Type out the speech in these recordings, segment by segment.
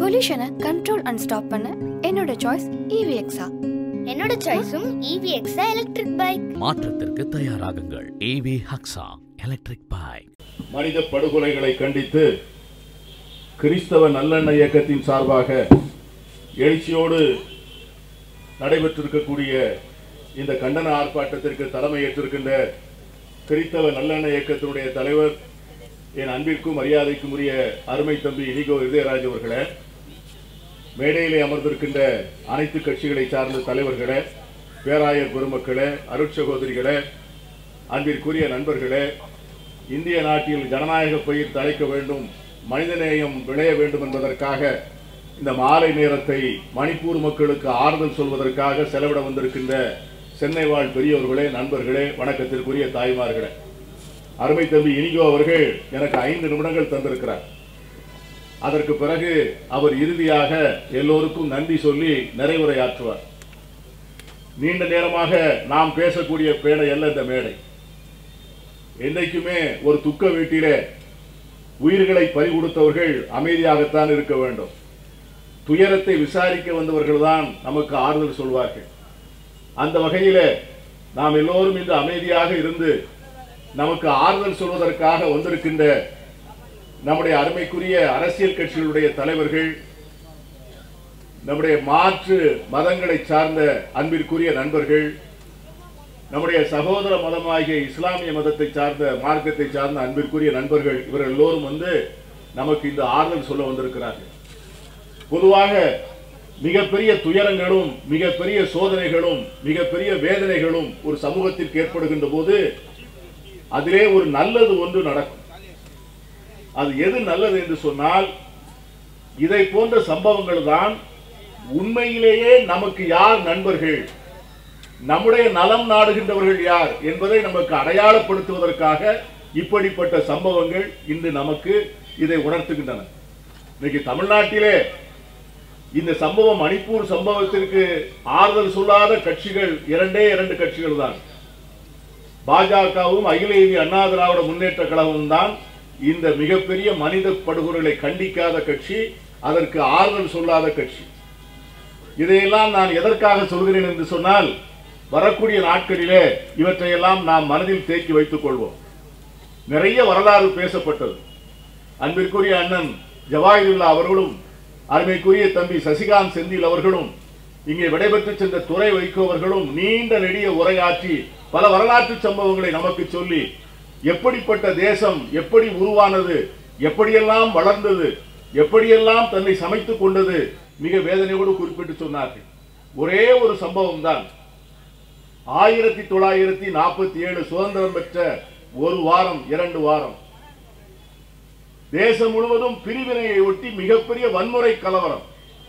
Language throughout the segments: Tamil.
பொல்யூஷனை கண்ட்ரோல் அண்ட் ஸ்டாப் பண்ண என்னோட சாய்ஸ் இவிஎக்ஸா என்னோட சாய்ஸும் இவிஎக்ஸா எலக்ட்ரிக் பைக் மாற்றத்திற்கு தயாராகுங்கள் ஏவி ஹக்ஸா எலக்ட்ரிக் பைக் மனித படுகொலைகளை கண்டித்து கிறிஸ்தவ நல்லெண்ண இயக்கத்தின் சார்பாக எழுச்சியோடு நடைபெற்றிருக்கக்கூடிய இந்த கண்டன ஆர்ப்பாட்டத்திற்கு தலைமை ஏற்றிருக்கின்ற கிறிஸ்தவ நல்லெண்ண இயக்கத்தினுடைய தலைவர் என் அன்பிற்கும் மரியாதைக்கும் உரிய அருமை தம்பி இனிகோ இதயராஜ் அவர்களே மேடையிலே அமர்ந்திருக்கின்ற அனைத்து கட்சிகளை சார்ந்த தலைவர்களே பேராயர் பெருமக்களே அருட்சகோதரிகளே அன்பிற்குரிய நண்பர்களே இந்திய நாட்டில் ஜனநாயக பயிர் தழைக்க வேண்டும் மனிதநேயம் விளைய வேண்டும் என்பதற்காக இந்த மாலை நேரத்தை மணிப்பூர் மக்களுக்கு ஆறுதல் சொல்வதற்காக செலவிட வந்திருக்கின்ற சென்னை வாழ் பெரியோர்களே நண்பர்களே வணக்கத்திற்குரிய தாய்மார்களே அருமை தம்பி இனிகோ அவர்கள் எனக்கு ஐந்து நிமிடங்கள் தந்திருக்கிறார் அதற்கு பிறகு அவர் இறுதியாக எல்லோருக்கும் நன்றி சொல்லி நிறைவுரையாற்றுவார் நீண்ட நேரமாக நாம் பேசக்கூடிய பேடை அல்ல இந்த மேடை என்றைக்குமே ஒரு துக்க வீட்டிலே உயிர்களை பறிகொடுத்தவர்கள் அமைதியாகத்தான் இருக்க வேண்டும் துயரத்தை விசாரிக்க வந்தவர்கள் தான் நமக்கு ஆறுதல் சொல்வார்கள் அந்த வகையிலே நாம் எல்லோரும் இன்று அமைதியாக இருந்து நமக்கு ஆறுதல் சொல்வதற்காக வந்திருக்கின்ற நம்முடைய அருமைக்குரிய அரசியல் கட்சிகளுடைய தலைவர்கள் நம்முடைய மாற்று மதங்களை சார்ந்த அன்பிற்குரிய நண்பர்கள் நம்முடைய சகோதர மதமாகிய இஸ்லாமிய மதத்தை சார்ந்த மார்க்கத்தை சார்ந்த அன்பிற்குரிய நண்பர்கள் இவர்கள் எல்லோரும் வந்து நமக்கு இந்த ஆறுதல் சொல்ல வந்திருக்கிறார்கள் பொதுவாக மிகப்பெரிய துயரங்களும் மிகப்பெரிய சோதனைகளும் மிகப்பெரிய வேதனைகளும் ஒரு சமூகத்திற்கு ஏற்படுகின்ற போது அதிலே ஒரு நல்லது ஒன்று நடக்கும் அது எது நல்லது என்று சொன்னால் இதை போன்ற சம்பவங்கள் தான் உண்மையிலேயே நமக்கு யார் நண்பர்கள் நம்முடைய நலம் நாடுகின்றவர்கள் யார் என்பதை நமக்கு அடையாளப்படுத்துவதற்காக இப்படிப்பட்ட சம்பவங்கள் இன்று நமக்கு இதை உணர்த்துகின்றன இன்னைக்கு தமிழ்நாட்டிலே இந்த சம்பவம் மணிப்பூர் சம்பவத்திற்கு ஆறுதல் சொல்லாத கட்சிகள் இரண்டே இரண்டு கட்சிகள் தான் பாஜகவும் அகில இந்திய அண்ணா திராவிட முன்னேற்ற கழகமும் தான் இந்த மிகப்பெரிய மனித படுகொலைகளை கண்டிக்காத கட்சி அதற்கு ஆறுதல் சொல்லாத கட்சி இதையெல்லாம் நான் எதற்காக சொல்கிறேன் என்று சொன்னால் வரக்கூடிய நாட்களிலே இவற்றையெல்லாம் நாம் மனதில் தேக்கி வைத்துக் கொள்வோம் நிறைய வரலாறு பேசப்பட்டது அன்பிற்குரிய அண்ணன் ஜவாஹிருல்லா அவர்களும் அருமைக்குரிய தம்பி சசிகாந்த் செந்தில் அவர்களும் இங்கே விடைபெற்று சென்ற துறை வைகோ அவர்களும் நீண்ட நெடிய உரையாற்றி பல வரலாற்று சம்பவங்களை நமக்கு சொல்லி எப்படிப்பட்ட தேசம் எப்படி உருவானது எப்படியெல்லாம் வளர்ந்தது எப்படியெல்லாம் தன்னை சமைத்துக் கொண்டது மிக வேதனையோடு குறிப்பிட்டு சொன்னார்கள் ஒரே ஒரு சம்பவம் தான் ஆயிரத்தி தொள்ளாயிரத்தி நாற்பத்தி ஏழு சுதந்திரம் பெற்ற ஒரு வாரம் இரண்டு வாரம் தேசம் முழுவதும் பிரிவினையை ஒட்டி மிகப்பெரிய வன்முறை கலவரம்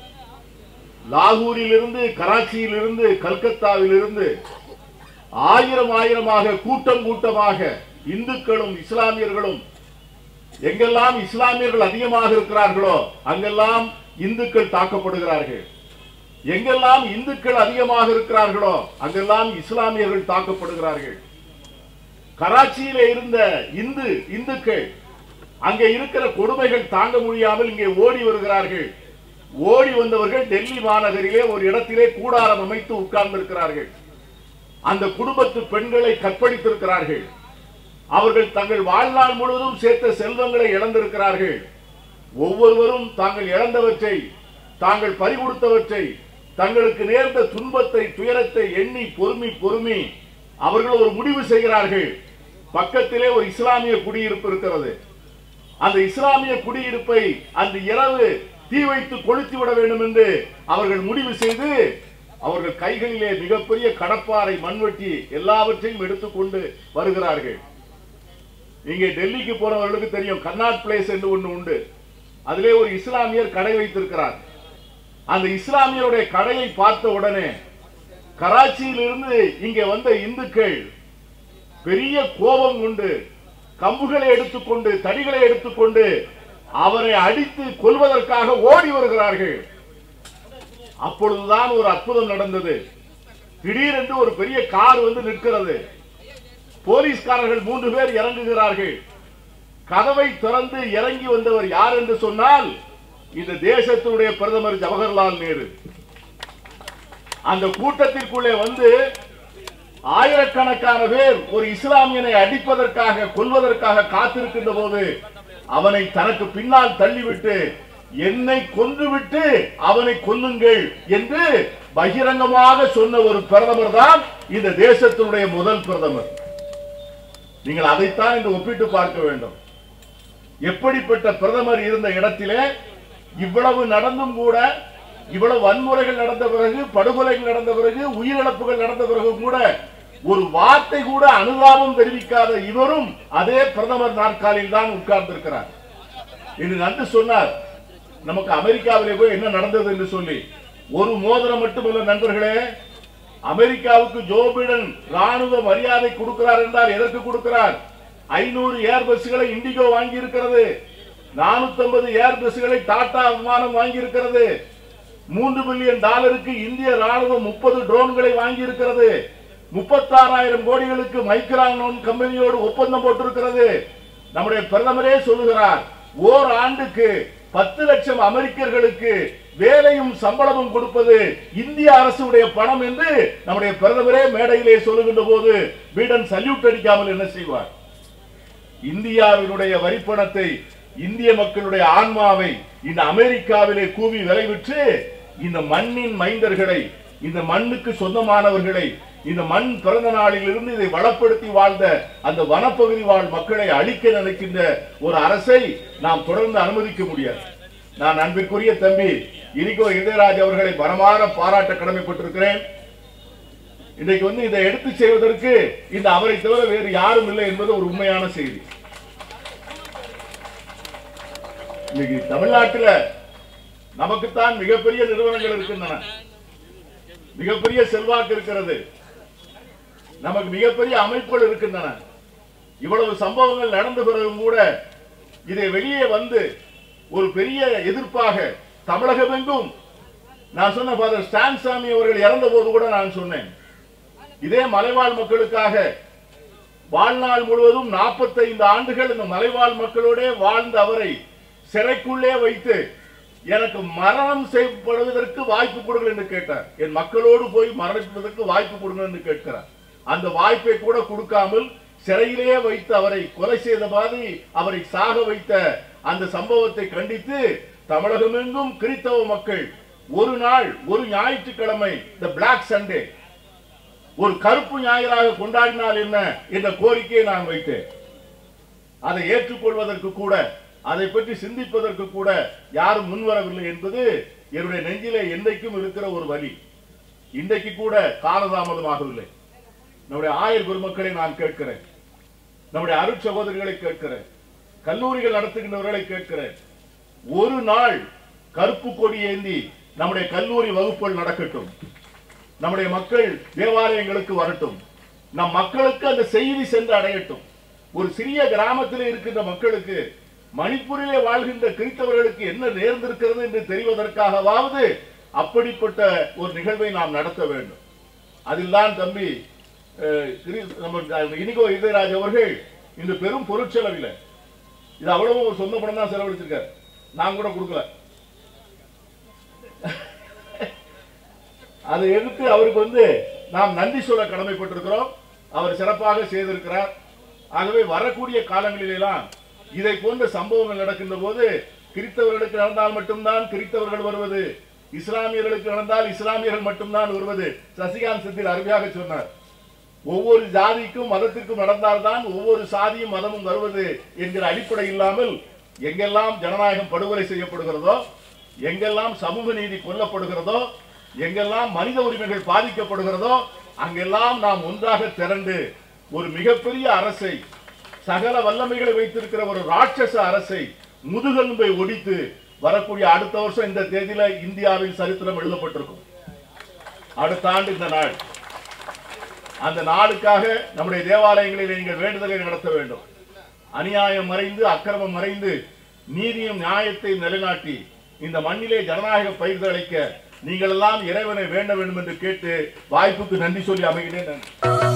லாகூரிலிருந்து கராச்சியிலிருந்து கல்கத்தாவிலிருந்து ஆயிரம் ஆயிரமாக கூட்டம் கூட்டமாக இந்துக்களும் இஸ்லாமியர்களும் எங்கெல்லாம் இஸ்லாமியர்கள் அதிகமாக இருக்கிறார்களோ அங்கெல்லாம் இந்துக்கள் தாக்கப்படுகிறார்கள் எங்கெல்லாம் இந்துக்கள் அதிகமாக இருக்கிறார்களோ அங்கெல்லாம் இஸ்லாமியர்கள் தாக்கப்படுகிறார்கள் கராச்சியிலே இருந்த இந்து இந்துக்கள் அங்கே இருக்கிற கொடுமைகள் தாங்க முடியாமல் இங்கே ஓடி வருகிறார்கள் ஓடி வந்தவர்கள் டெல்லி மாநகரிலே ஒரு இடத்திலே கூடாரம் அமைத்து உட்கார்ந்திருக்கிறார்கள் அந்த குடும்பத்து பெண்களை கற்பழித்திருக்கிறார்கள் அவர்கள் தங்கள் வாழ்நாள் முழுவதும் சேர்த்த செல்வங்களை இழந்திருக்கிறார்கள் ஒவ்வொருவரும் தாங்கள் இழந்தவற்றை தாங்கள் பறிகொடுத்தவற்றை தங்களுக்கு நேர்ந்த துன்பத்தை துயரத்தை எண்ணி பொறுமி பொறுமி அவர்கள் ஒரு முடிவு செய்கிறார்கள் பக்கத்திலே ஒரு இஸ்லாமிய குடியிருப்பு இருக்கிறது அந்த இஸ்லாமிய குடியிருப்பை அந்த இரவு தீ வைத்து கொளுத்தி விட வேண்டும் என்று அவர்கள் முடிவு செய்து அவர்கள் கைகளிலே மிகப்பெரிய கடப்பாறை மண்வெட்டி எல்லாவற்றையும் எடுத்துக்கொண்டு வருகிறார்கள் இங்கே டெல்லிக்கு போனவர்களுக்கு தெரியும் கர்நாட் பிளேஸ் என்று ஒன்று உண்டு அதிலே ஒரு இஸ்லாமியர் கடை வைத்திருக்கிறார் அந்த இஸ்லாமியருடைய கடையை பார்த்த உடனே கராச்சியிலிருந்து இங்கே வந்த இந்துக்கள் பெரிய கோபம் கொண்டு கம்புகளை எடுத்துக்கொண்டு தடிகளை எடுத்துக்கொண்டு அவரை அடித்து கொல்வதற்காக ஓடி வருகிறார்கள் அப்பொழுதுதான் ஒரு அற்புதம் நடந்தது திடீரென்று ஒரு பெரிய கார் வந்து நிற்கிறது போலீஸ்காரர்கள் மூன்று பேர் இறங்குகிறார்கள் கதவை திறந்து இறங்கி வந்தவர் யார் என்று சொன்னால் இந்த தேசத்தினுடைய பிரதமர் ஜவஹர்லால் நேரு அந்த கூட்டத்திற்குள்ளே வந்து ஆயிரக்கணக்கான பேர் ஒரு இஸ்லாமியனை அடிப்பதற்காக கொல்வதற்காக காத்திருக்கின்ற போது அவனை தனக்கு பின்னால் தள்ளிவிட்டு என்னை கொன்றுவிட்டு அவனை கொல்லுங்கள் என்று பகிரங்கமாக சொன்ன ஒரு பிரதமர் தான் இந்த தேசத்தினுடைய முதல் பிரதமர் நீங்கள் அதைத்தான் இன்று ஒப்பிட்டு பார்க்க வேண்டும் எப்படிப்பட்ட பிரதமர் இருந்த இடத்திலே இவ்வளவு நடந்தும் கூட இவ்வளவு வன்முறைகள் நடந்த பிறகு படுகொலைகள் நடந்த பிறகு உயிரிழப்புகள் நடந்த பிறகு கூட ஒரு வார்த்தை கூட அனுதாபம் தெரிவிக்காத இவரும் அதே பிரதமர் நாற்காலில் தான் உட்கார்ந்திருக்கிறார் என்று நன்று சொன்னார் நமக்கு அமெரிக்காவிலே போய் என்ன நடந்தது என்று சொல்லி ஒரு மோதிரம் மட்டுமல்ல நண்பர்களே அமெரிக்காவுக்கு ஜோ பிடன் ராணுவ மரியாதை கொடுக்கிறார் என்றால் எதற்கு கொடுக்கிறார் ஐநூறு ஏர் பஸ்களை இண்டிகோ வாங்கி இருக்கிறது நானூத்தி ஏர் பஸ்களை டாடா விமானம் வாங்கி இருக்கிறது மூன்று பில்லியன் டாலருக்கு இந்திய ராணுவம் முப்பது ட்ரோன்களை வாங்கி இருக்கிறது முப்பத்தாறாயிரம் கோடிகளுக்கு மைக்ரான் கம்பெனியோடு ஒப்பந்தம் போட்டிருக்கிறது நம்முடைய பிரதமரே சொல்லுகிறார் ஓர் ஆண்டுக்கு பத்து லட்சம் அமெரிக்கர்களுக்கு வேலையும் சம்பளமும் கொடுப்பது இந்திய அரசுடைய பணம் என்று நம்முடைய பிரதமரே மேடையிலே சொல்லுகின்ற போது பீடன் சல்யூட் அடிக்காமல் என்ன செய்வார் இந்தியாவினுடைய வரிப்பணத்தை இந்திய மக்களுடைய ஆன்மாவை இந்த அமெரிக்காவிலே கூவி விளைவிற்று இந்த மண்ணின் மைந்தர்களை இந்த மண்ணுக்கு சொந்தமானவர்களை இந்த மண் பிறந்த நாளில் இருந்து இதை வளப்படுத்தி வாழ்ந்த அந்த வனப்பகுதி வாழ் மக்களை அழிக்க நினைக்கின்ற ஒரு அரசை நாம் தொடர்ந்து அனுமதிக்க முடியாது நான் அன்பிற்குரிய தம்பி இனிகோ இதயராஜ் அவர்களை மனமாற பாராட்ட கடமைப்பட்டிருக்கிறேன் இன்றைக்கு வந்து இதை எடுத்து செய்வதற்கு இந்த அவரை தவிர வேறு யாரும் இல்லை என்பது ஒரு உண்மையான செய்தி இன்னைக்கு தமிழ்நாட்டில் நமக்குத்தான் மிகப்பெரிய நிறுவனங்கள் இருக்கின்றன மிகப்பெரிய செல்வாக்கு இருக்கிறது நமக்கு மிகப்பெரிய அமைப்புகள் இருக்கின்றன இவ்வளவு சம்பவங்கள் நடந்த பிறகும் கூட இதை வெளியே வந்து ஒரு பெரிய எதிர்ப்பாக தமிழகமெங்கும் நான் சொன்ன ஃபாதர் ஸ்டான் சாமி அவர்கள் இறந்த போது கூட நான் சொன்னேன் இதே மலைவாழ் மக்களுக்காக வாழ்நாள் முழுவதும் 45 ஆண்டுகள் இந்த மலைவாழ் மக்களோட வாழ்ந்த அவரை சிறைக்குள்ளே வைத்து எனக்கு மரணம் செய்யப்படுவதற்கு வாய்ப்பு கொடுங்கள் என்று கேட்டார் என் மக்களோடு போய் மரணிப்பதற்கு வாய்ப்பு கொடுங்கள் என்று கேட்கிறார் அந்த வாய்ப்பை கூட கொடுக்காமல் சிறையிலேயே வைத்து அவரை கொலை செய்த மாதிரி அவரை சாக வைத்த அந்த சம்பவத்தை கண்டித்து தமிழகமெங்கும் கிறித்தவ மக்கள் ஒரு நாள் ஒரு ஞாயிற்றுக்கிழமை த பிளாக் சண்டே ஒரு கருப்பு ஞாயிறாக கொண்டாடினால் என்ன என்ற கோரிக்கையை நான் வைத்தேன் அதை ஏற்றுக்கொள்வதற்கு கூட அதை பற்றி சிந்திப்பதற்கு கூட யாரும் முன்வரவில்லை என்பது என்னுடைய நெஞ்சிலே என்றைக்கும் இருக்கிற ஒரு வழி இன்றைக்கு கூட காலதாமதமாகவில்லை நம்முடைய ஆயர் பெருமக்களை நான் கேட்கிறேன் நம்முடைய அருட் சகோதரிகளை கேட்கிறேன் கல்லூரிகள் நடத்துகின்றவர்களை கேட்கிறேன் ஒரு நாள் கருப்பு கொடி ஏந்தி நம்முடைய கல்லூரி வகுப்புகள் நடக்கட்டும் நம்முடைய மக்கள் தேவாலயங்களுக்கு வரட்டும் நம் மக்களுக்கு அந்த செய்தி சென்று அடையட்டும் ஒரு சிறிய கிராமத்தில் இருக்கின்ற மக்களுக்கு மணிப்பூரிலே வாழ்கின்ற கிறித்தவர்களுக்கு என்ன நேர்ந்திருக்கிறது என்று தெரிவதற்காகவாவது அப்படிப்பட்ட ஒரு நிகழ்வை நாம் நடத்த வேண்டும் அதில்தான் தம்பி அஹ், கிரி- நம்ம இனிகோ இதயராஜ் அவர்கள் இந்த பெரும் பொருட்செலவில் இது அவ்வளவு ஒரு சொந்த படம் தான் செலவழிச்சிருக்காரு நான் கூட கொடுக்கல அதை எடுத்து அவருக்கு வந்து நாம் நன்றி சொல்ல கடமைப்பட்டிருக்கிறோம் அவர் சிறப்பாக செய்திருக்கிறார் ஆகவே வரக்கூடிய காலங்களிலெல்லாம் இதை போன்ற சம்பவங்கள் நடக்கின்ற போது கிறித்தவர்களுக்கு நடந்தால் மட்டும்தான் கிறித்தவர்கள் வருவது இஸ்லாமியர்களுக்கு நடந்தால் இஸ்லாமியர்கள் மட்டும்தான் வருவது சசிகாந்த் செந்தில் அருமையாக சொன்னார் ஒவ்வொரு ஜாதிக்கும் மதத்திற்கும் நடந்தால்தான் ஒவ்வொரு சாதியும் மதமும் வருவது என்கிற அடிப்படை இல்லாமல் எங்கெல்லாம் ஜனநாயகம் படுகொலை செய்யப்படுகிறதோ எங்கெல்லாம் சமூக நீதி கொல்லப்படுகிறதோ எங்கெல்லாம் மனித உரிமைகள் பாதிக்கப்படுகிறதோ அங்கெல்லாம் நாம் ஒன்றாக திரண்டு ஒரு மிகப்பெரிய அரசை சகல வல்லமைகளை வைத்திருக்கிற ஒரு ராட்சச அரசை முதுகெலும்பை ஒடித்து வரக்கூடிய அடுத்த வருஷம் இந்த தேதியில இந்தியாவின் சரித்திரம் எழுதப்பட்டிருக்கும் அடுத்த ஆண்டு இந்த நாள் அந்த நாளுக்காக நம்முடைய தேவாலயங்களில் நீங்கள் வேண்டுதலை நடத்த வேண்டும் அநியாயம் மறைந்து அக்கிரமம் மறைந்து நீதியும் நியாயத்தையும் நிலைநாட்டி இந்த மண்ணிலே ஜனநாயக பயிர் அளிக்க நீங்கள் எல்லாம் இறைவனை வேண்ட வேண்டும் என்று கேட்டு வாய்ப்புக்கு நன்றி சொல்லி அமைகிறேன் நன்றி